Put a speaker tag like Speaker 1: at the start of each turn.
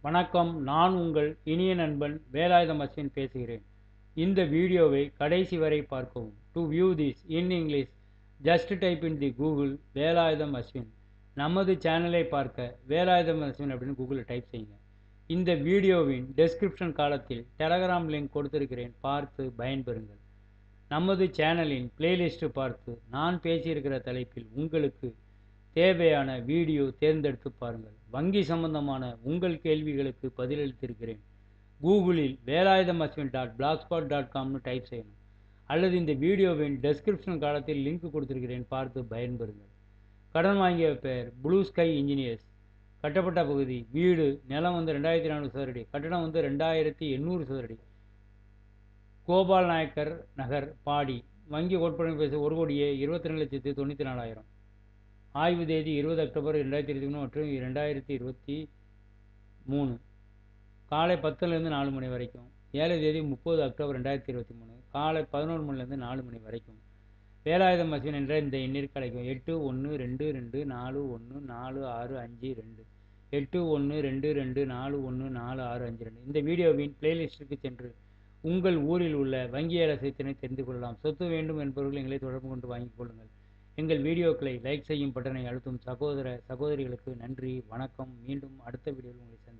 Speaker 1: வணக்கம் நான் உங்கள் இனிய நண்பன் வேலாயுதம் அஸ்வின் பேசுகிறேன் இந்த வீடியோவை கடைசி வரை பார்க்கவும் to view this in English just type in the Google Velayutham Ashwin நமது சேனலை பார்க்க வேலாயுதம் அஸ்வின் அப்படின்னு கூகுளில் டைப் செய்யுங்க இந்த வீடியோவின் டெஸ்கிரிப்ஷன் காலத்தில் டெலகிராம் லிங்க் கொடுத்திருக்கிறேன் பார்த்து பயன்பெறுங்கள் நமது சேனலின் பிளேலிஸ்ட்டு பார்த்து நான் பேசியிருக்கிற தலைப்பில் உங்களுக்கு தேவையான வீடியோ தேர்ந்தெடுத்து பாருங்கள் வங்கி சம்பந்தமான உங்கள் கேள்விகளுக்கு பதிலளித்திருக்கிறேன் கூகுளில் Velayutham Ashwin dot blogspot dot காம்னு டைப் செய்யணும் அல்லது இந்த வீடியோவின் டெஸ்கிரிப்ஷன் காலத்தில் லிங்க் கொடுத்திருக்கிறேன் பார்த்து பயன்பெறுங்கள் கடன் வாங்கிய பெயர் ப்ளூ ஸ்கை இன்ஜினியர்ஸ் கட்டப்பட்ட பகுதி வீடு நிலம் வந்து ரெண்டாயிரத்தி நானூறு சதுரடி கட்டடம் வந்து ரெண்டாயிரத்தி எண்ணூறு சதுரடி கோபால் நாயக்கர் நகர் பாடி வங்கி கோட்படம் பேச ஒரு கோடியே இருபத்தி ரெண்டு லட்சத்தி தொண்ணூற்றி நாலாயிரம் ஆய்வு தேதி இருபது அக்டோபர் ரெண்டாயிரத்தி இருபத்தி மூணு மற்றும் ரெண்டாயிரத்தி இருபத்தி மூணு காலை பத்துலேருந்து நாலு மணி வரைக்கும் ஏழு தேதி முப்பது அக்டோபர் ரெண்டாயிரத்தி இருபத்தி மூணு காலை பதினோரு மணிலேருந்து நாலு மணி வரைக்கும் வேலாயுதம் மசின் என்ற இந்த எண்ணிற்கு கிடைக்கும் எட்டு ஒன்று ரெண்டு ரெண்டு நாலு ஒன்று நாலு ஆறு அஞ்சு ரெண்டு எட்டு ஒன்று ரெண்டு ரெண்டு நாலு ஒன்று நாலு ஆறு அஞ்சு ரெண்டு இந்த வீடியோவின் பிளேலிஸ்ட்டுக்கு சென்று உங்கள் ஊரில் உள்ள வங்கி ரசீத்தினை தெரிந்து கொள்ளலாம் சொத்து வேண்டும் என்பவர்கள் எங்களை தொடர்பு கொண்டு வாங்கிக் கொள்ளுங்கள் எங்கள் வீடியோக்களை லைக் செய்யும் பட்டனை அழுத்தும் சகோதர சகோதரிகளுக்கு நன்றி வணக்கம் மீண்டும் அடுத்த வீடியோவில் உங்களை சந்தி